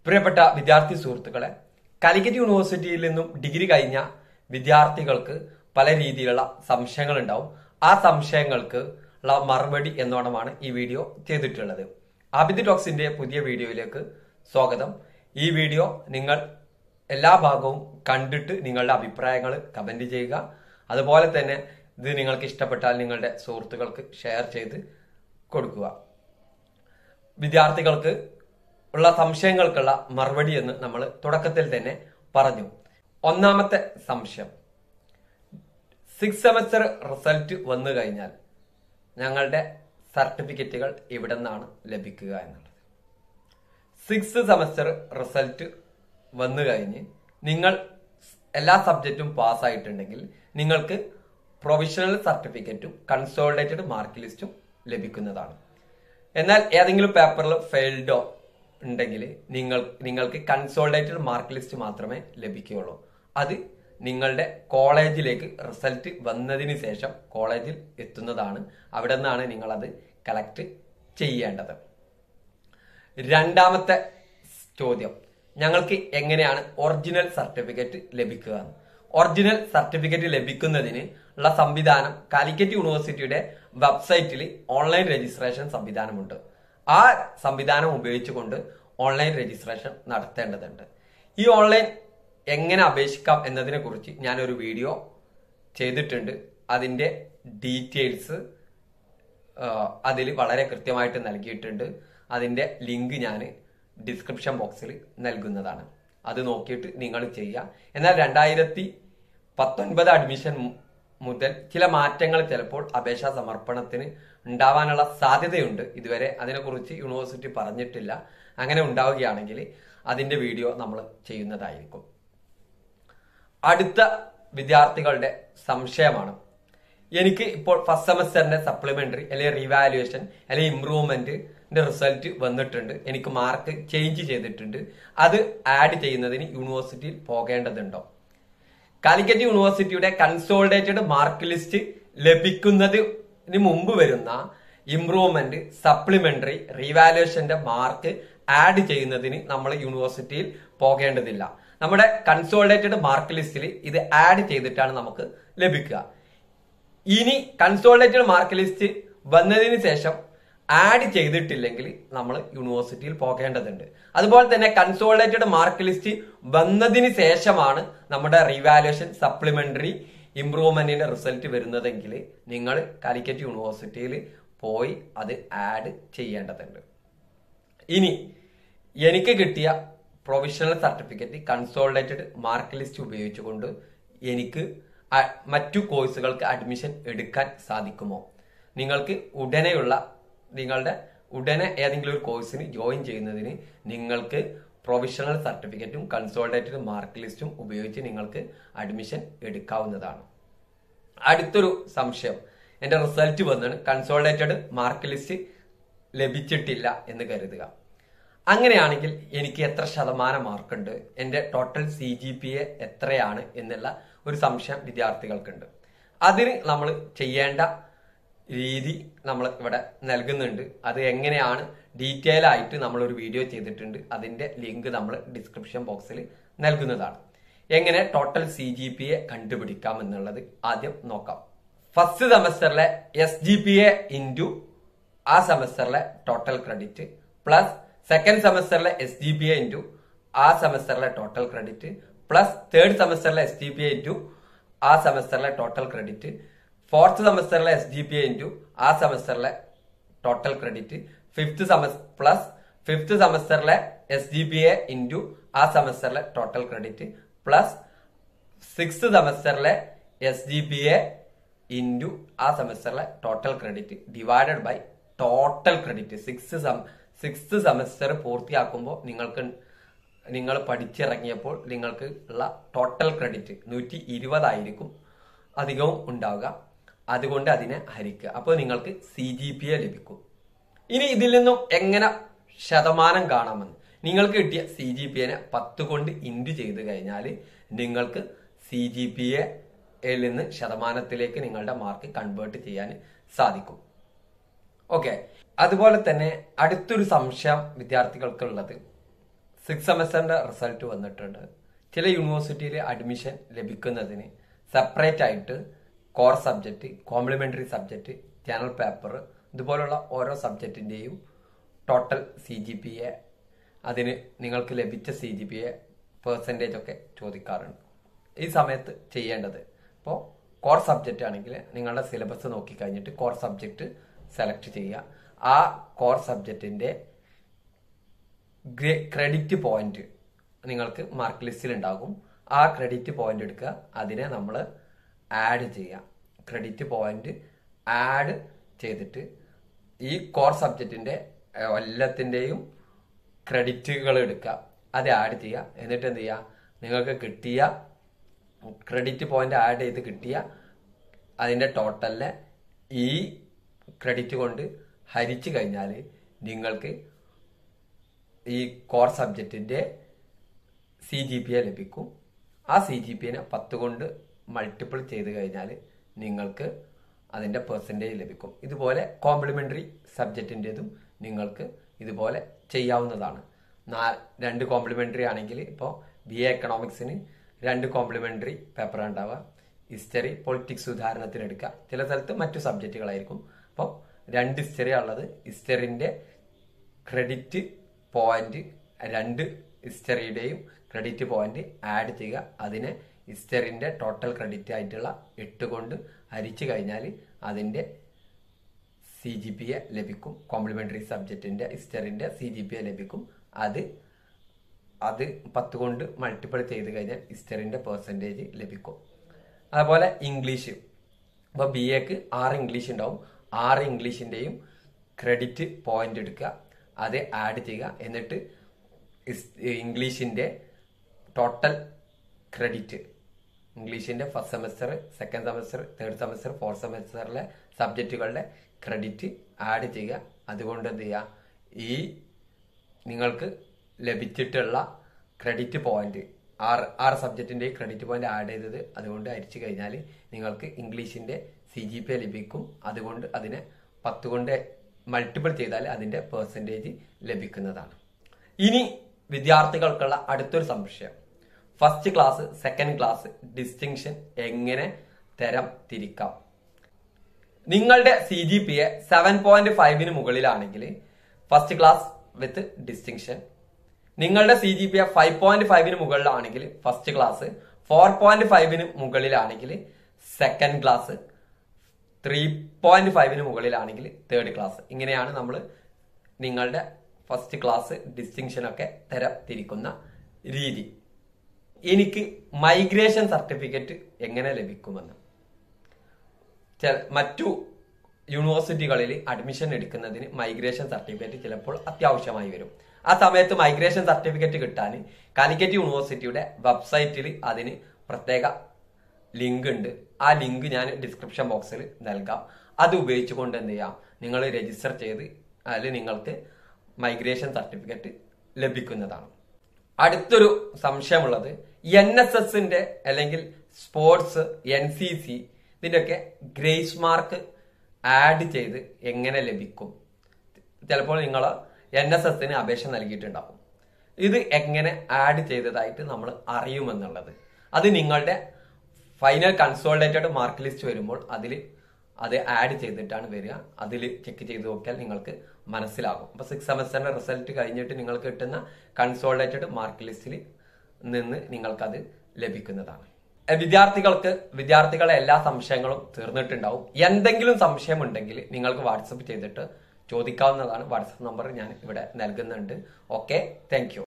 പ്രിയപ്പെട്ട വിദ്യാർത്ഥി സുഹൃത്തുക്കളെ കാലിക്കറ്റ് യൂണിവേഴ്സിറ്റിയിൽ നിന്നും ഡിഗ്രി കഴിഞ്ഞ വിദ്യാർത്ഥികൾക്ക് പല രീതിയിലുള്ള സംശയങ്ങൾ ഉണ്ടാവും ആ സംശയങ്ങൾക്ക് ഉള്ള മറുപടി എന്നോണമാണ് ഈ വീഡിയോ ചെയ്തിട്ടുള്ളത് ആബിദ് ടോക്സിന്റെ പുതിയ വീഡിയോയിലേക്ക് സ്വാഗതം ഈ വീഡിയോ നിങ്ങൾ എല്ലാ ഭാഗവും കണ്ടിട്ട് നിങ്ങളുടെ അഭിപ്രായങ്ങൾ കമന്റ് ചെയ്യുക അതുപോലെ തന്നെ ഇത് നിങ്ങൾക്ക് ഇഷ്ടപ്പെട്ടാൽ നിങ്ങളുടെ സുഹൃത്തുക്കൾക്ക് ഷെയർ ചെയ്ത് കൊടുക്കുക വിദ്യാർത്ഥികൾക്ക് ഉള്ള സംശയങ്ങൾക്കുള്ള മറുപടി എന്ന് നമ്മൾ തുടക്കത്തിൽ തന്നെ പറഞ്ഞു ഒന്നാമത്തെ സംശയം സിക്സ് സെമസ്റ്റർ റിസൾട്ട് വന്നു കഴിഞ്ഞാൽ ഞങ്ങളുടെ സർട്ടിഫിക്കറ്റുകൾ ഇവിടെ നിന്നാണ് ലഭിക്കുക എന്നുള്ളത് സിക്സ് സെമസ്റ്റർ റിസൾട്ട് വന്നു കഴിഞ്ഞ് നിങ്ങൾ എല്ലാ സബ്ജക്റ്റും പാസ്സായിട്ടുണ്ടെങ്കിൽ നിങ്ങൾക്ക് പ്രൊവിഷണൽ സർട്ടിഫിക്കറ്റും കൺസോളിഡേറ്റഡ് മാർക്ക് ലിസ്റ്റും ലഭിക്കുന്നതാണ് എന്നാൽ ഏതെങ്കിലും പേപ്പറിൽ ഫെയിൽഡോ ഉണ്ടെങ്കിൽ നിങ്ങൾ നിങ്ങൾക്ക് കൺസോളിഡേറ്റഡ് മാർക്ക് ലിസ്റ്റ് മാത്രമേ ലഭിക്കുകയുള്ളൂ അത് നിങ്ങളുടെ കോളേജിലേക്ക് റിസൾട്ട് വന്നതിന് ശേഷം കോളേജിൽ എത്തുന്നതാണ് അവിടെ നിന്നാണ് നിങ്ങളത് കളക്ട് ചെയ്യേണ്ടത് രണ്ടാമത്തെ ചോദ്യം ഞങ്ങൾക്ക് എങ്ങനെയാണ് ഒറിജിനൽ സർട്ടിഫിക്കറ്റ് ലഭിക്കുക എന്ന്? ഒറിജിനൽ സർട്ടിഫിക്കറ്റ് ലഭിക്കുന്നതിന് ഉള്ള സംവിധാനം കാലിക്കറ്റ് യൂണിവേഴ്സിറ്റിയുടെ വെബ്സൈറ്റിൽ ഓൺലൈൻ രജിസ്ട്രേഷൻ സംവിധാനമുണ്ട് ആ സംവിധാനം ഉപയോഗിച്ചുകൊണ്ട് ഓൺലൈൻ രജിസ്ട്രേഷൻ നടത്തേണ്ടതുണ്ട് ഈ ഓൺലൈൻ എങ്ങനെ അപേക്ഷിക്കാം എന്നതിനെ കുറിച്ച് ഞാനൊരു വീഡിയോ ചെയ്തിട്ടുണ്ട് അതിന്റെ ഡീറ്റെയിൽസ് അതിൽ വളരെ കൃത്യമായിട്ട് നൽകിയിട്ടുണ്ട് അതിന്റെ ലിങ്ക് ഞാൻ ഡിസ്ക്രിപ്ഷൻ ബോക്സിൽ നൽകുന്നതാണ് അത് നോക്കിയിട്ട് നിങ്ങൾ ചെയ്യുക എന്നാൽ രണ്ടായിരത്തി പത്തൊൻപത് അഡ്മിഷൻ മു- മുതൽ ചില മാറ്റങ്ങൾ ചിലപ്പോൾ അപേക്ഷാ സമർപ്പണത്തിന് ഉണ്ടാവാനുള്ള സാധ്യതയുണ്ട് ഇതുവരെ അതിനെക്കുറിച്ച് യൂണിവേഴ്സിറ്റി പറഞ്ഞിട്ടില്ല അങ്ങനെ ഉണ്ടാവുകയാണെങ്കിൽ അതിന്റെ വീഡിയോ നമ്മൾ ചെയ്യുന്നതായിരിക്കും അടുത്ത വിദ്യാർത്ഥികളുടെ സംശയമാണ് എനിക്ക് ഇപ്പോൾ ഫസ്റ്റ് സെമസ്റ്ററിന്റെ സപ്ലിമെന്ററി അല്ലെങ്കിൽ റീവാലുവേഷൻ അല്ലെങ്കിൽ ഇംപ്രൂവ്മെന്റിന്റെ റിസൾട്ട് വന്നിട്ടുണ്ട് എനിക്ക് മാർക്ക് ചേഞ്ച് ചെയ്തിട്ടുണ്ട് അത് ആഡ് ചെയ്യുന്നതിന് യൂണിവേഴ്സിറ്റിയിൽ പോകേണ്ടതുണ്ടോ കാലിക്കറ്റ് യൂണിവേഴ്സിറ്റിയുടെ കൺസോളിഡേറ്റഡ് മാർക്ക് ലിസ്റ്റ് ലഭിക്കുന്നതിന് മുമ്പ് വരുന്ന ഇംപ്രൂവ്മെന്റ് സപ്ലിമെന്ററി റീവാലുവേഷന്റെ മാർക്ക് ആഡ് ചെയ്യുന്നതിന് നമ്മൾ യൂണിവേഴ്സിറ്റിയിൽ പോകേണ്ടതില്ല നമ്മുടെ കൺസോളിഡേറ്റഡ് മാർക്ക് ലിസ്റ്റിൽ ഇത് ആഡ് ചെയ്തിട്ടാണ് നമുക്ക് ലഭിക്കുക ഇനി കൺസോളിഡേറ്റഡ് മാർക്ക് ലിസ്റ്റ് വന്നതിന് ശേഷം ആഡ് ചെയ്തിട്ടില്ലെങ്കിൽ നമ്മൾ യൂണിവേഴ്സിറ്റിയിൽ പോകേണ്ടതുണ്ട് അതുപോലെ തന്നെ കൺസോളിഡേറ്റഡ് മാർക്ക് ലിസ്റ്റ് വന്നതിന് ശേഷമാണ് നമ്മുടെ റീവാലുവേഷൻ സപ്ലിമെന്ററി ഇംപ്രൂവ്മെന്റിന്റെ റിസൾട്ട് വരുന്നതെങ്കിൽ നിങ്ങൾ കാലിക്കറ്റ് യൂണിവേഴ്സിറ്റിയിൽ പോയി അത് ആഡ് ചെയ്യേണ്ടതുണ്ട് ഇനി എനിക്ക് കിട്ടിയ provisional certificate consolidated mark list ഉപയോഗിച്ചുകൊണ്ട് എനിക്ക് അ- മറ്റു കോഴ്സുകൾക്ക് അഡ്മിഷൻ എടുക്കാൻ സാധിക്കുമോ നിങ്ങൾക്ക് ഉടനെയുള്ള നിങ്ങളുടെ ഉടനെ ഏതെങ്കിലും ഒരു കോഴ്സിന് ജോയിൻ ചെയ്യുന്നതിന് നിങ്ങൾക്ക് പ്രൊവിഷണൽ സർട്ടിഫിക്കറ്റും കൺസോളിഡേറ്റഡ് മാർക്ക് ലിസ്റ്റും ഉപയോഗിച്ച് നിങ്ങൾക്ക് അഡ്മിഷൻ എടുക്കാവുന്നതാണ് അടുത്തൊരു സംശയം എന്റെ റിസൾട്ട് വന്നാണ് കൺസോളിഡേറ്റഡ് മാർക്ക് ലിസ്റ്റ് ലഭിച്ചിട്ടില്ല എന്ന് കരുതുക അങ്ങനെയാണെങ്കിൽ എനിക്ക് എത്ര ശതമാനം മാർക്കുണ്ട് എന്റെ total C G P A എത്രയാണ് എന്നുള്ള ഒരു സംശയം വിദ്യാർത്ഥികൾക്കുണ്ട് അതിന് നമ്മൾ ചെയ്യേണ്ട രീതി നമ്മൾ ഇവിടെ നൽകുന്നുണ്ട് അത് എങ്ങനെയാണ് ഡീറ്റെയിൽ ആയിട്ട് നമ്മൾ ഒരു വീഡിയോ ചെയ്തിട്ടുണ്ട് അതിന്റെ ലിങ്ക് നമ്മൾ ഡിസ്ക്രിപ്ഷൻ ബോക്സിൽ നൽകുന്നതാണ് എങ്ങനെ total C G P A കണ്ടുപിടിക്കാം എന്നുള്ളത് ആദ്യം നോക്കാം ഫസ്റ്റ് സെമസ്റ്ററിലെ S G P A into ആ സെമസ്റ്ററിലെ ടോട്ടൽ ക്രെഡിറ്റ് പ്ലസ് സെക്കൻഡ് സെമസ്റ്ററിലെ S G P A into ആ സെമസ്റ്ററിലെ ടോട്ടൽ ക്രെഡിറ്റ് പ്ലസ് തേർഡ് സെമസ്റ്ററിലെ S G P A into ആ സെമസ്റ്ററിലെ ടോട്ടൽ ക്രെഡിറ്റ് ഫോർത്ത് സെമസ്റ്ററിലെ S G P A into ആ സെമസ്റ്ററിലെ total credit fifth semester plus fifth സെമസ്റ്ററിലെ S G P A into ആ സെമസ്റ്ററിലെ ടോട്ടൽ ക്രെഡിറ്റ് പ്ലസ് സിക്സ് സെമസ്റ്ററിലെ S G P A into ആ സെമസ്റ്ററിലെ total credit divided by total credit six six semester പൂർത്തിയാക്കുമ്പോൾ നിങ്ങൾക്ക് നിങ്ങൾ പഠിച്ചിറങ്ങിയപ്പോൾ നിങ്ങൾക്ക് ഉള്ള ടോട്ടൽ ക്രെഡിറ്റ് നൂറ്റി ഇരുപതായിരിക്കും അധികവും ഉണ്ടാവുക അതുകൊണ്ട് അതിനെ ഹരിക്കുക അപ്പോൾ നിങ്ങൾക്ക് സി ജി പി എ ലഭിക്കും ഇനി ഇതിൽ നിന്നും എങ്ങനെ ശതമാനം കാണാമെന്ന് നിങ്ങൾക്ക് കിട്ടിയ സി ജി പി എനെ പത്ത് കൊണ്ട് ഇൻറ്റു ചെയ്ത് കഴിഞ്ഞാൽ നിങ്ങൾക്ക് സി ജി പി എയിൽ നിന്ന് ശതമാനത്തിലേക്ക് നിങ്ങളുടെ മാർക്ക് കൺവേർട്ട് ചെയ്യാൻ സാധിക്കും ഓക്കെ അതുപോലെ തന്നെ അടുത്തൊരു സംശയം വിദ്യാർത്ഥികൾക്കുള്ളത് സിക്സ് സെമസ്റ്ററിന്റെ റിസൾട്ട് വന്നിട്ടുണ്ട് ചില യൂണിവേഴ്സിറ്റിയിൽ അഡ്മിഷൻ ലഭിക്കുന്നതിന് സെപ്പറേറ്റ് ആയിട്ട് core subject complementary subject general paper ഇതുപോലുള്ള ഓരോ സബ്ജക്റ്റിന്റെയും total C G P A അതിന് നിങ്ങൾക്ക് ലഭിച്ച C G P A percentage ഒക്കെ ചോദിക്കാറുണ്ട് ഈ സമയത്ത് ചെയ്യേണ്ടത് ഇപ്പോൾ കോർ സബ്ജക്റ്റ് ആണെങ്കിൽ നിങ്ങളുടെ സിലബസ് നോക്കിക്കഴിഞ്ഞിട്ട് കോർ സബ്ജക്റ്റ് സെലക്ട് ചെയ്യുക ആ കോർ സബ്ജക്റ്റിന്റെ ക്രെഡിറ്റ് പോയിന്റ് നിങ്ങൾക്ക് മാർക്ക് ലിസ്റ്റിൽ ഉണ്ടാകും ആ ക്രെഡിറ്റ് പോയിന്റ് എടുക്കുക അതിനെ നമ്മൾ ആഡ് ചെയ്യുക ക്രെഡിറ്റ് പോയിന്റ് ആഡ് ചെയ്തിട്ട് ഈ കോർ സബ്ജക്റ്റിന്റെ ഏഹ്, എല്ലാത്തിന്റെയും ക്രെഡിറ്റുകൾ എടുക്കുക അത് ആഡ് ചെയ്യുക എന്നിട്ട് എന്ത് ചെയ്യുക നിങ്ങൾക്ക് കിട്ടിയ ക്രെഡിറ്റ് പോയിന്റ് ആഡ് ചെയ്ത് കിട്ടിയ അതിന്റെ ടോട്ടലിനെ ഈ ക്രെഡിറ്റ് കൊണ്ട് ഹരിച്ചു കഴിഞ്ഞാൽ നിങ്ങൾക്ക് ഈ കോർ സബ്ജക്റ്റിന്റെ സി ജി പി എ ലഭിക്കും ആ സി ജി പി എനെ പത്ത് കൊണ്ട് മൾട്ടിപ്പിൾ ചെയ്ത് കഴിഞ്ഞാൽ നിങ്ങൾക്ക് അതിന്റെ പെർസെൻറ്റേജ് ലഭിക്കും ഇതുപോലെ കോംപ്ലിമെന്ററി സബ്ജക്റ്റിൻ്റെതും നിങ്ങൾക്ക് ഇതുപോലെ ചെയ്യാവുന്നതാണ് നാ രണ്ട് കോംപ്ലിമെന്ററി ആണെങ്കിൽ ഇപ്പോൾ ബി എ എക്കണോമിക്സിന് രണ്ട് കോംപ്ലിമെന്ററി പേപ്പർ ഉണ്ടാവുക ഹിസ്റ്ററി പൊളിറ്റിക്സ് ഉദാഹരണത്തിന് എടുക്കുക ചില സ്ഥലത്ത് മറ്റു സബ്ജക്റ്റുകളായിരിക്കും അപ്പോൾ രണ്ട് ഹിസ്റ്ററി ഉള്ളത് ഹിസ്റ്ററിന്റെ ക്രെഡിറ്റ് പോയിന്റ് രണ്ട് ഹിസ്റ്ററിയുടെയും ക്രെഡിറ്റ് പോയിന്റ് ആഡ് ചെയ്യുക അതിനെ ഹിസ്റ്ററിന്റെ ടോട്ടൽ ക്രെഡിറ്റ് ആയിട്ടുള്ള എട്ട് കൊണ്ട് ഹരിച്ചു കഴിഞ്ഞാൽ അതിന്റെ സി ജി പി എ ലഭിക്കും കോംപ്ലിമെന്ററി സബ്ജക്റ്റിന്റെ ഹിസ്റ്ററിന്റെ സി ജി പി എ ലഭിക്കും അത് അത് പത്ത് കൊണ്ട് മൾട്ടിപ്പിൾ ചെയ്ത് കഴിഞ്ഞാൽ ഹിസ്റ്ററിന്റെ പെർസെൻറ്റേജ് ലഭിക്കും അതുപോലെ ഇംഗ്ലീഷ് അപ്പൊ ബി എക്ക് ആറ് ഇംഗ്ലീഷ് ഉണ്ടാവും ആറ് ഇംഗ്ലീഷിന്റെയും ക്രെഡിറ്റ് പോയിന്റ് എടുക്കുക അത് ആഡ് ചെയ്യുക എന്നിട്ട് ഇസ്- ഇംഗ്ലീഷിന്റെ ടോട്ടൽ ക്രെഡിറ്റ് ഇംഗ്ലീഷിന്റെ first semester second semester third semester fourth സെമസ്റ്ററിലെ സബ്ജക്റ്റുകളുടെ ക്രെഡിറ്റ് ആഡ് ചെയ്യുക അതുകൊണ്ട് എന്ത് ചെയ്യുക ഈ നിങ്ങൾക്ക് ലഭിച്ചിട്ടുള്ള ക്രെഡിറ്റ് പോയിന്റ് ആറ് ആറ് സബ്ജക്റ്റിന്റെ ക്രെഡിറ്റ് പോയിന്റ് ആഡ് ചെയ്തത് അതുകൊണ്ട് അരിച്ചു കഴിഞ്ഞാൽ നിങ്ങൾക്ക് ഇംഗ്ലീഷിന്റെ സി ജി പി ലഭിക്കും അതുകൊണ്ട് അതിനെ പത്ത് കൊണ്ട് മൾട്ടിപ്പിൾ ചെയ്താൽ അതിന്റെ പെർസെൻറ്റേജ് ലഭിക്കുന്നതാണ് ഇനി വിദ്യാർത്ഥികൾക്കുള്ള അടുത്തൊരു സംശയം first class second class distinction എങ്ങനെ തരം തിരിക്കാം നിങ്ങളുടെ C G P A seven point ഫൈവിന് മുകളിലാണെങ്കിൽ ഫസ്റ്റ് ക്ലാസ് വിത്ത് ഡിസ്റ്റിങ്ഷൻ നിങ്ങളുടെ C G P A five point ഫൈവിന് മുകളിലാണെങ്കിൽ ഫസ്റ്റ് ക്ലാസ് ഫോർ പോയിന്റ് ഫൈവിന് മുകളിലാണെങ്കിൽ സെക്കൻഡ് ക്ലാസ് ത്രീ പോയിന്റ് ഫൈവിന് മുകളിലാണെങ്കിൽ തേർഡ് ക്ലാസ് ഇങ്ങനെയാണ് നമ്മൾ നിങ്ങളുടെ ഫസ്റ്റ് ക്ലാസ് ഡിസ്റ്റിങ്ഷൻ ഒക്കെ തരത്തിരിക്കുന്ന രീതി എനിക്ക് മൈഗ്രേഷൻ സർട്ടിഫിക്കറ്റ് എങ്ങനെ ലഭിക്കുമെന്ന് ചെ- മറ്റു യൂണിവേഴ്സിറ്റികളിൽ അഡ്മിഷൻ എടുക്കുന്നതിന് മൈഗ്രേഷൻ സർട്ടിഫിക്കറ്റ് ചിലപ്പോൾ അത്യാവശ്യമായി വരും ആ സമയത്ത് മൈഗ്രേഷൻ സർട്ടിഫിക്കറ്റ് കിട്ടാൻ കാലിക്കറ്റ് യൂണിവേഴ്സിറ്റിയുടെ വെബ്സൈറ്റിൽ അതിന് പ്രത്യേക ലിങ്ക് ഉണ്ട് ആ ലിങ്ക് ഞാൻ ഡിസ്ക്രിപ്ഷൻ ബോക്സിൽ നൽകാം അത് ഉപയോഗിച്ചുകൊണ്ട് എന്ത് ചെയ്യാം നിങ്ങൾ രജിസ്റ്റർ ചെയ്ത് അതിൽ നിങ്ങൾക്ക് മൈഗ്രേഷൻ സർട്ടിഫിക്കറ്റ് ലഭിക്കുന്നതാണ് അടുത്തൊരു സംശയമുള്ളത് എൻ എസ് എസിന്റെ അല്ലെങ്കിൽ സ്പോർട്സ് എൻ സി സി ഇതിന്റെയൊക്കെ ഗ്രേസ് മാർക്ക് ആഡ് ചെയ്ത് എങ്ങനെ ലഭിക്കും ചിലപ്പോൾ നിങ്ങൾ എൻ എസ് എസിന് അപേക്ഷ നൽകിയിട്ടുണ്ടാവും ഇത് എങ്ങനെ ആഡ് ചെയ്തതായിട്ട് നമ്മൾ അറിയുമെന്നുള്ളത് അത് നിങ്ങളുടെ ഫൈനൽ കൺസോൾട്ടേറ്റഡ് മാർക്ക് ലിസ്റ്റ് വരുമ്പോൾ അതിൽ അത് ആഡ് ചെയ്തിട്ടാണ് വരിക അതിൽ ചെക്ക് ചെയ്ത് നോക്കിയാൽ നിങ്ങൾക്ക് മനസ്സിലാകും അപ്പൊ സിക്സ് സെമസ്റ്ററിന്റെ റിസൾട്ട് കഴിഞ്ഞിട്ട് നിങ്ങൾക്ക് കിട്ടുന്ന കൺസോൾട്ടേറ്റഡ് മാർക്ക് ലിസ്റ്റിൽ നിന്ന് നിങ്ങൾക്കത് ലഭിക്കുന്നതാണ് എ, വിദ്യാർത്ഥികൾക്ക് വിദ്യാർത്ഥികളെ എല്ലാ സംശയങ്ങളും തീർന്നിട്ടുണ്ടാവും എന്തെങ്കിലും സംശയമുണ്ടെങ്കിൽ നിങ്ങൾക്ക് വാട്സപ്പ് ചെയ്തിട്ട് ചോദിക്കാവുന്നതാണ് വാട്സപ്പ് നമ്പർ ഞാൻ ഇവിടെ നൽകുന്നുണ്ട് ഓക്കെ താങ്ക്